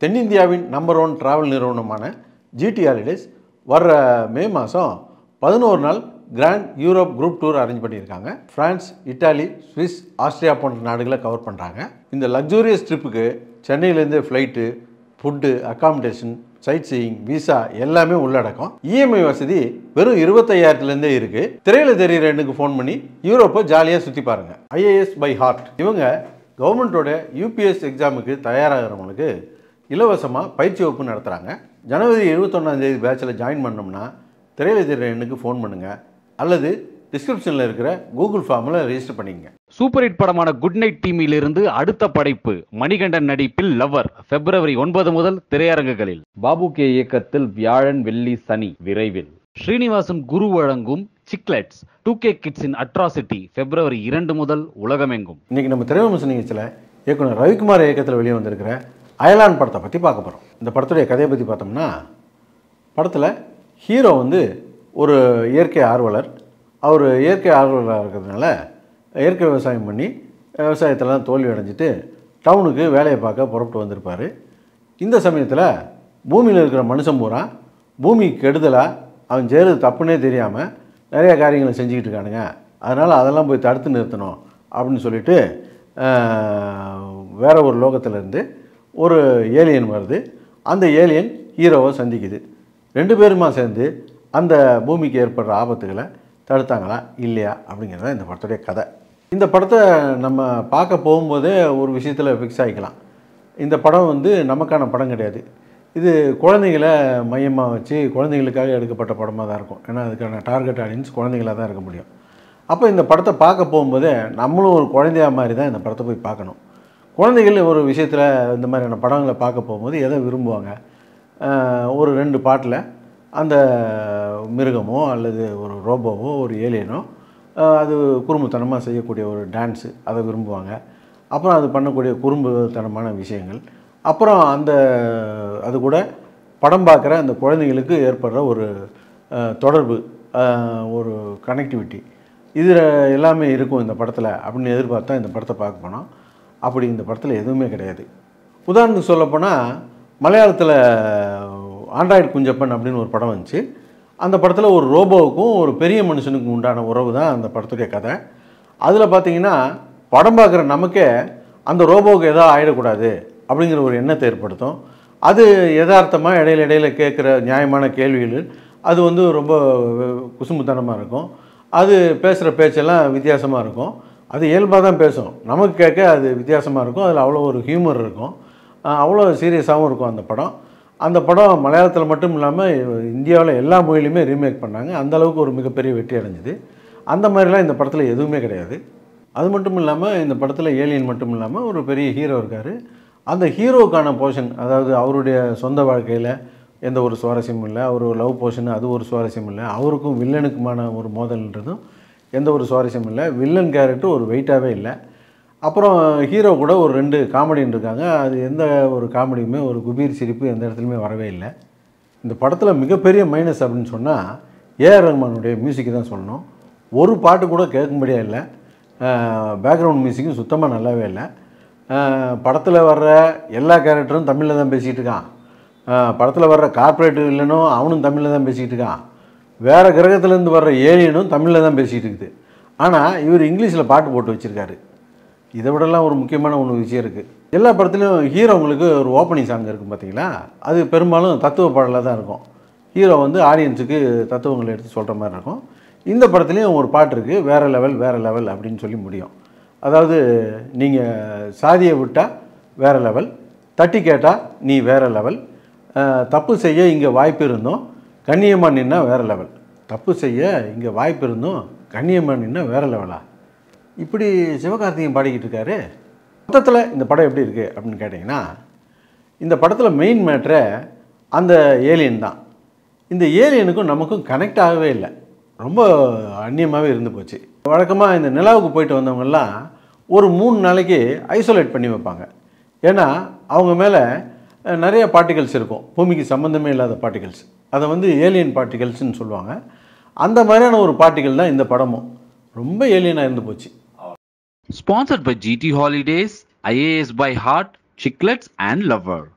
தென்னிந்தியாவின் number one travel நிறுவனமான ஜிடி ஹாலிடேஸ் வர்ற மே மாதம் பதினோரு நாள் grand Europe group tour arrange பண்ணியிருக்காங்க பிரான்ஸ் இட்டாலி சுவிஸ் ஆஸ்திரியா போன்ற நாடுகளை கவர் பண்ணுறாங்க இந்த லக்ஸூரியஸ் ட்ரிப்புக்கு சென்னையிலேருந்து flight food accommodation sightseeing visa எல்லாமே உள்ளடக்கம் இஎம்ஐ வசதி வெறும் இருபத்தையாயிரத்துலேருந்தே இருக்குது திரையில் தெரியிற எண்ணுக்கு ஃபோன் பண்ணி யூரோப்பை ஜாலியாக சுற்றி பாருங்கள் ஐஏஎஸ் பை ஹார்ட் இவங்க கவர்மெண்ட்டோட யூபிஎஸ் எக்ஸாமுக்கு தயாராகிறவங்களுக்கு இலவசமாக பயிற்சி வகுப்பு நடத்துகிறாங்க ஜனவரி இருபத்தொன்னாந்தேதி பேட்சில் ஜாயின் பண்ணோம்னா திரையில் தெரியிற எண்ணுக்கு ஃபோன் பண்ணுங்கள் அல்லது டிஸ்கிரிப்ஷனில் இருக்கிற கூகுள் ஃபார்மில் ரெஜிஸ்டர் பண்ணிக்கங்க சூப்பர் ஹிட் படமான குட் நைட் டீமிலிருந்து அடுத்த படைப்பு மணிகண்டன் நடிப்பில் லவர் பிப்ரவரி ஒன்பது முதல் திரையரங்குகளில் பாபு கே இயக்கத்தில் வியாழன் வெள்ளி சனி விரைவில் ஸ்ரீனிவாசன் குரு வழங்கும் சிக்லெட்ஸ் டூ கே கிட்ஸின் அட்ராசிட்டி பிப்ரவரி இரண்டு முதல் உலகமெங்கும் இன்றைக்கி நம்ம திரைவிமர்சன நிகழ்ச்சியில் இயக்குனர் ரவிக்குமார் இயக்கத்தில் வெளியே வந்திருக்கிற அயலான் படத்தை பற்றி பார்க்க போகிறோம் இந்த படத்துடைய கதையை பற்றி பார்த்தோம்னா படத்தில் ஹீரோ வந்து ஒரு இயற்கை ஆர்வலர் அவர் இயற்கை ஆர்வலராக இருக்கிறதுனால இயற்கை விவசாயம் பண்ணி விவசாயத்திலலாம் தோல்வி அடைஞ்சிட்டு டவுனுக்கு வேலையை பார்க்க புறப்பட்டு வந்திருப்பார் இந்த சமயத்தில் பூமியில் இருக்கிற மனுஷன் பூரா பூமி கெடுதலாக அவன் செய்கிறது தப்புன்னே தெரியாமல் நிறைய காரியங்களை செஞ்சுக்கிட்டு இருக்கானுங்க அதனால் அதெல்லாம் போய் தடுத்து நிறுத்தணும் அப்படின்னு சொல்லிட்டு ஆஹ், வேற ஒரு லோகத்திலேருந்து ஒரு ஏலியன் வருது அந்த ஏலியன் ஹீரோவை சந்திக்குது ரெண்டு பேருமா சேர்ந்து அந்த பூமிக்கு ஏற்படுற ஆபத்துகளை தடுத்தாங்களா இல்லையா அப்படிங்கிறது தான் இந்த படத்துடைய கதை இந்த படத்தை நம்ம பார்க்க போகும்போதே ஒரு விஷயத்தில் ஃபிக்ஸ் ஆகிக்கலாம் இந்த படம் வந்து நமக்கான படம் கிடையாது இது குழந்தைகளை மையமாக வச்சு குழந்தைகளுக்காக எடுக்கப்பட்ட படமாக தான் இருக்கும் ஏன்னா அதுக்கான டார்கெட் ஆடியன்ஸ் குழந்தைகளாக தான் இருக்க முடியும் அப்போ இந்த படத்தை பார்க்க போகும்போதே நம்மளும் ஒரு குழந்தையா மாதிரி தான் இந்த படத்தை போய் பார்க்கணும் குழந்தைகள் ஒரு விஷயத்தில் இந்த மாதிரியான படங்களை பார்க்க போகும்போது எதை விரும்புவாங்க ஆஹ் ஒரு ரெண்டு பாட்டில் அந்த மிருகமோ அல்லது ஒரு ரோபோவோ ஒரு ஏலியனோ ஆஹ் அது குறும்புத்தனமாக செய்யக்கூடிய ஒரு டான்ஸு அதை விரும்புவாங்க அப்புறம் அது பண்ணக்கூடிய குறும்புத்தனமான விஷயங்கள் அப்புறம் அந்த அது கூட படம் பார்க்குற அந்த குழந்தைங்களுக்கு ஏற்படுற ஒரு ஆஹ் தொடர்பு ஆஹ் ஒரு கனெக்டிவிட்டி இதில் எல்லாமே இருக்கும் இந்த படத்தில் அப்படின்னு எதிர்பார்த்தா இந்த படத்தை பார்க்க போனோம் அப்படி இந்த படத்தில் எதுவுமே கிடையாது உதாரணத்துக்கு சொல்லப்போனால் மலையாளத்தில் ஆண்ட்ராய்டு குஞ்சப்பன் அப்படின்னு ஒரு படம் வந்துச்சு அந்த படத்தில் ஒரு ரோபோவுக்கும் ஒரு பெரிய மனுஷனுக்கும் உண்டான உறவு தான் அந்த படத்துடைய கதை அதில் பார்த்தீங்கன்னா படம் பார்க்குற நமக்கே அந்த ரோபோவுக்கு எதோ ஆகிடக்கூடாது அப்படிங்கிற ஒரு எண்ணத்தை ஏற்படுத்தும் அது யதார்த்தமாக இடையில இடையில கேட்குற நியாயமான கேள்விகள் அது வந்து ரொம்ப குசும்புத்தனமாக இருக்கும் அது பேசுகிற பேச்செல்லாம் வித்தியாசமாக இருக்கும் அது இயல்பாக தான் பேசும் நமக்கு கேட்க அது வித்தியாசமாக இருக்கும் அதில் அவ்வளோ ஒரு ஹியூமர் இருக்கும் அஹ் அவ்வளோ சீரியஸாகவும் இருக்கும் அந்த படம் அந்த படம் மலையாளத்தில் மட்டும் இல்லாமல் இந்தியாவில் எல்லா மொழியிலுமே ரீமேக் பண்ணாங்க அந்த அளவுக்கு ஒரு மிகப்பெரிய வெற்றி அடைஞ்சுது அந்த மாதிரிலாம் இந்த படத்தில் எதுவுமே கிடையாது அது மட்டும் இல்லாமல் இந்த படத்தில் ஏலியன் மட்டும் இல்லாமல் ஒரு பெரிய ஹீரோ இருக்கார் அந்த ஹீரோவுக்கான போர்ஷன் அதாவது அவருடைய சொந்த வாழ்க்கையில் எந்த ஒரு சுவாரஸ்யமும் இல்லை அவர் லவ் போர்ஷன் அது ஒரு சுவாரஸ்யம் இல்லை அவருக்கும் வில்லனுக்குமான ஒரு மோதல்ன்றதும் எந்த ஒரு சுவாரஸ்யமும் இல்லை வில்லன் கேரக்டர் ஒரு வெயிட்டாகவே இல்லை அப்புறம் ஹீரோ கூட ஒரு ரெண்டு காமெடின்னு இருக்காங்க அது எந்த ஒரு காமெடியுமே ஒரு குபீர் சிரிப்பு எந்த இடத்துலையுமே வரவே இல்லை இந்த படத்தில் மிகப்பெரிய மைனஸ் அப்படின்னு சொன்னால் ஏஆர் ரஹ்மானுடைய மியூசிக்கு தான் சொல்லணும் ஒரு பாட்டு கூட கேட்கும்படியா இல்லை பேக்ரவுண்ட் மியூசிக்கும் சுத்தமாக நல்லாவே இல்லை படத்தில் வர்ற எல்லா கேரக்டரும் தமிழில் தான் பேசிகிட்டு இருக்கான் படத்தில் வர்ற கார்ப்பரேட் இல்லைனும் அவனும் தமிழில் தான் பேசிகிட்டு இருக்கான் வேறு கிரகத்துலேருந்து வர்ற ஏலியனும் தமிழில் தான் பேசிகிட்டு இருக்குது ஆனால் இவர் இங்கிலீஷில் பாட்டு போட்டு வச்சுருக்காரு இதை விடலாம் ஒரு முக்கியமான ஒன்று விஷயம் இருக்குது எல்லா படத்துலையும் ஹீரோங்களுக்கு ஒரு ஓப்பனிங் சாங் இருக்கும் பார்த்தீங்களா அது பெரும்பாலும் தத்துவ பாடலாக தான் இருக்கும் ஹீரோ வந்து ஆடியன்ஸுக்கு தத்துவங்களை எடுத்து சொல்கிற மாதிரி இருக்கும் இந்த படத்துலேயும் ஒரு பாட்டு இருக்குது வேறு லெவல் வேறு லெவல் அப்படின்னு சொல்லி முடியும் அதாவது நீங்கள் சாதியை விட்டால் வேறு லெவல் தட்டி கேட்டால் நீ வேறு லெவல் அஹ், தப்பு செய்ய இங்கே வாய்ப்பு இருந்தும் கண்ணியமாக நின்னா வேறு லெவல் தப்பு செய்ய இங்கே வாய்ப்பு இருந்தும் கண்ணியமாக நின்னா வேறு லெவலா இப்படி சிவகார்த்திகேயன் பாடிக்கிட்டு இருக்காரு மொத்தத்தில் இந்த படம் எப்படி இருக்குது அப்படின்னு கேட்டிங்கன்னா இந்த படத்தில் மெயின் மேட்ரை அந்த ஏலியன் தான் இந்த ஏலியனுக்கும் நமக்கும் கனெக்ட் ஆகவே இல்லை ரொம்ப அந்நியமாகவே இருந்து போச்சு வழக்கமாக இந்த நிலாவுக்கு போயிட்டு வந்தவங்கெல்லாம் ஒரு மூணு நாளைக்கு ஐசோலேட் பண்ணி வைப்பாங்க ஏன்னா அவங்க மேலே அஹ், நிறைய பார்ட்டிகல்ஸ் இருக்கும் பூமிக்கு சம்மந்தமே இல்லாத பார்ட்டிகல்ஸ் அதை வந்து ஏலியன் பார்ட்டிகல்ஸ்னு சொல்லுவாங்க அந்த மாதிரியான ஒரு பார்ட்டிகல் தான் இந்த படமும் ரொம்ப ஏலியனாக இருந்து போச்சு Sponsored by GT Holidays, IAS by Heart, Chiclets and Lover.